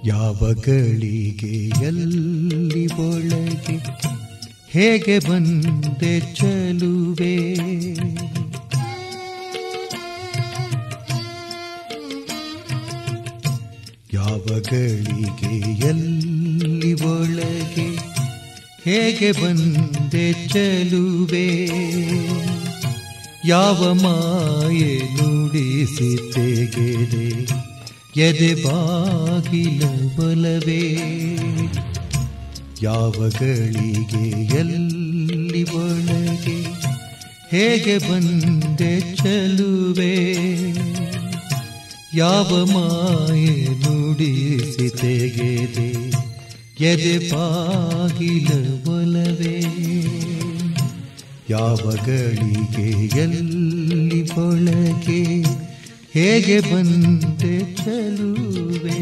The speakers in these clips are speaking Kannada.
ಯಾವ ಗಳಿಗೆ ಎಲ್ಲಿ ಒಳಗೆ ಹೇಗೆ ಬಂದೆ ಚಲುವೆ ಯಾವ ಗಳಿಗೆ ಎಲ್ಲಿ ಒಳಗೆ ಹೇಗೆ ಬಂದೆ ಚಲುವೆ ಯಾವ ಮಾಯೆ ನುಡಿಸಿ ತೆಗೆದೆ ಎದೆ ಬಾಗಿಲ ಬಲವೇ ಯಾವ ಗಳಿಗೆ ಎಲ್ಲಿ ಒಳಗೆ ಹೇಗೆ ಬಂದೆ ಚಲುವೆ ಯಾವ ಮಾಯೆ ನುಡಿಸಿ ತೆಗೆದೆ ಎದೆ ಬಾಗಿಲ ಒಲವೇ ಯಾವ ಗಳಿಗೆ ಎಲ್ಲಿ ಒಳಗೆ ಹೇಗೆ ಬಂದೆ ಚಲುವೆ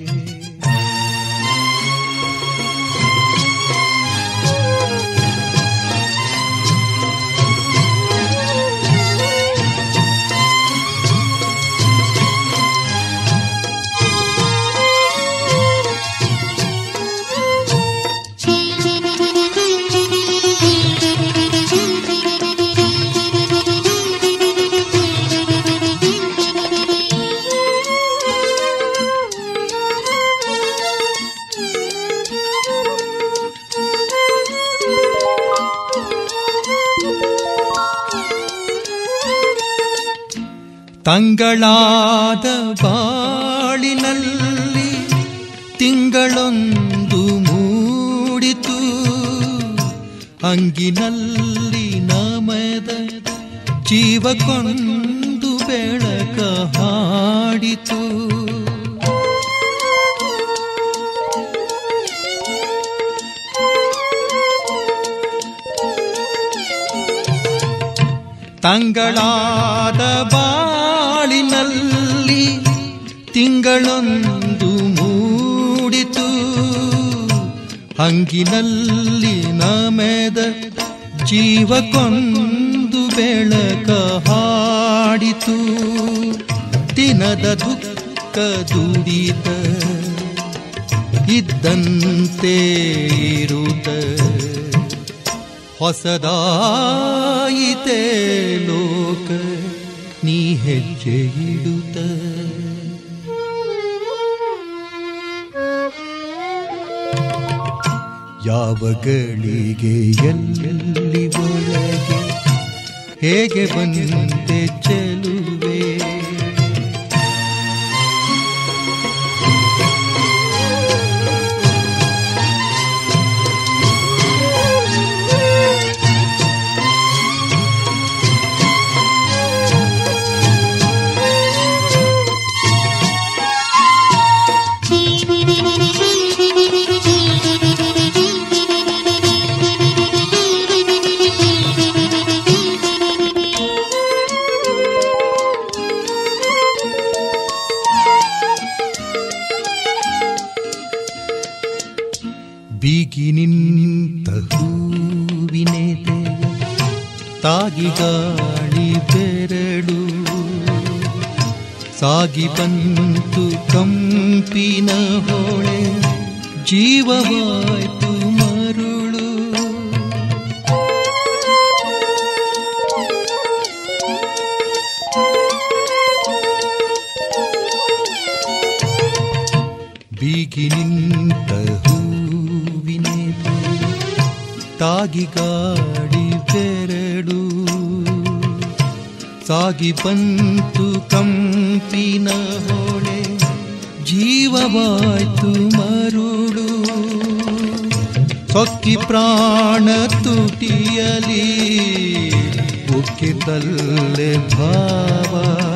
ತಂಗಳಾದ ಬಾಳಿನಲ್ಲಿ ತಿಂಗಳೊಂದು ಮೂಡಿತು ಅಂಗಿನಲ್ಲಿ ನಮದ ಜೀವಕ್ಕೊಂದು ಬೆಳಕ ಹಾಡಿತು ತಂಗಳಾದ ಬಾಳಿನಲ್ಲಿ ತಿಂಗಳೊಂದು ಮೂಡಿತು ಹಂಗಿನಲ್ಲಿ ನಮೆದ ಜೀವಕ್ಕೊಂದು ಬೆಳಕ ಹಾಡಿತು ದಿನದ ದುಃಖ ದುಡಿತ ಇದ್ದಂತೆ ಇರುತ್ತ ಹೊಸದಾಯಿತೆ ಲೋಕ ನೀ ಹೆಜ್ಜೆ ಇಡುತ್ತ ಯಾವ ಗಳಿಗೆ ಎಲ್ಲಿ ಒಳಗೆ ಹೇಗೆ ಬಂದೆ ಚೆಲುವೆ ಬೀಗಿ ನಿಂತ ಹೂವಿನೆದೆ ತಾಗಿ ಗಾಳಿ ಬೆರಳು ಸಾಗಿ ಬಂತು ಕಂಪಿನ ಹೊಳೆ ಜೀವವಾಯ್ತು ಮರುಳು ಬೀಗಿ ನಿಂತ ಹೂವಿನೆದೆ ತಾಗಿ ಗಾಡಿ ಬೆರಡು ಸಾಗಿ ಬಂತು ಕಂಪಿನ ಹೊಳೆ ಜೀವವಾಯ್ತು ಮರುಳು ಸೊಕ್ಕಿ ಪ್ರಾಣ ತುಟಿಯಲಿ ಉಕ್ಕಿದಲ್ಲೇ ಭಾವ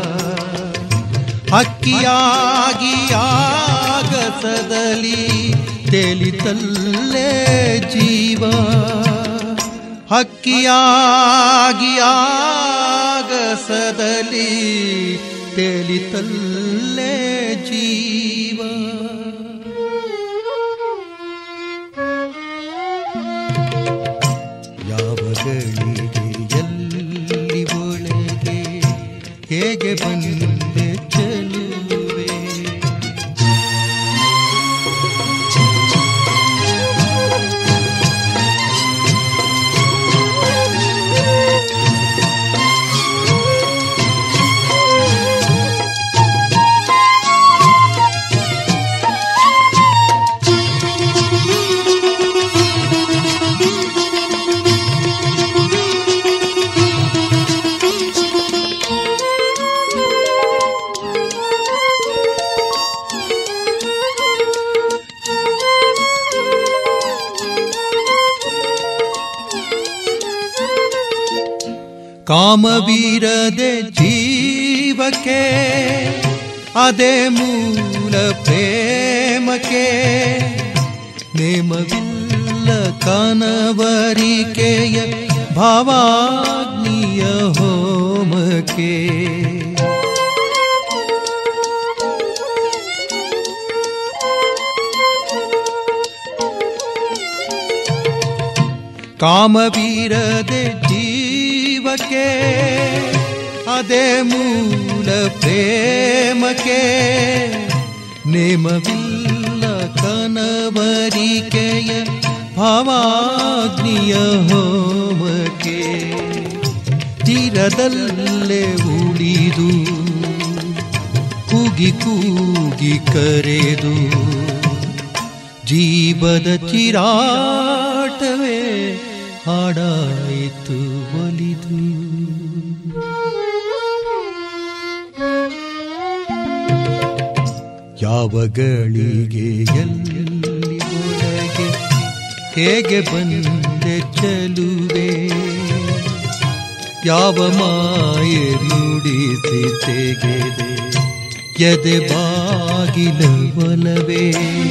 ಅಕ್ಕಿಯಾಗಿ ಆಗಸದಲ್ಲಿ ತೆಲಿತಲ್ಲೇ ಜೀವ ಹಕ್ಕಿಯಾಗಿ ಆಗಸದಲ್ಲಿ ತೆಲಿತಲ್ಲೇ ಜೀವ ಯಾವ ಗಳಿಗೆ ಎಲ್ಲಿ ಒಳಗೆ ಹೇಗೆ ಬಂದೆ ಚೆಲುವೆ ಕಾಮವೀರದೆ ಜೀವಕ್ಕೆ ಅದೇ ಮೂಲ ಪ್ರೇಮಕ್ಕೆ ನೇಮವಿಲ್ಲ ಕನವರಿಕೆಯ ಭಾವಾಗ್ನಿಯ ಹೋಮಕ್ಕೆ ಕಾಮವೀರದೆ ಜೀವಕ್ಕೆ ಅದೇ ಮೂಲ ಪ್ರೇಮಕ್ಕೆ ನೇಮವಿಲ್ಲ ಕನವರಿಕೆಯ ಭಾವಾಗ್ನಿಯ ಹೋಮಕ್ಕೆ ತೀರದಲ್ಲೇ ಉಳಿದು ಕೂಗಿ ಕೂಗಿ ಕರೆದು ಜೀವದ ಚಿರಾಟವೇ ಹಾಡಾಯಿತು ಒಲಿದು ಯಾವ ಗಳಿಗೆ ಎಲ್ಲಿ ಒಳಗೆ ಹೇಗೆ ಬಂದೆ ಚಲುವೆ ಯಾವ ಮಾಯೆ ನುಡಿಸಿ ತೆಗೆದೆ ಎದೆ ಬಾಗಿಲ ಒಲವೇ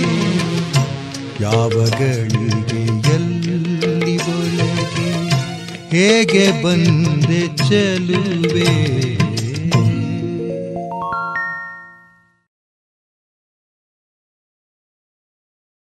ಯಾವ ಗಳಿಗೆ ಎಲ್ಲಿ ಒಳಗೆ ಹೇಗೆ ಬಂದೆ ಚಲುವೆ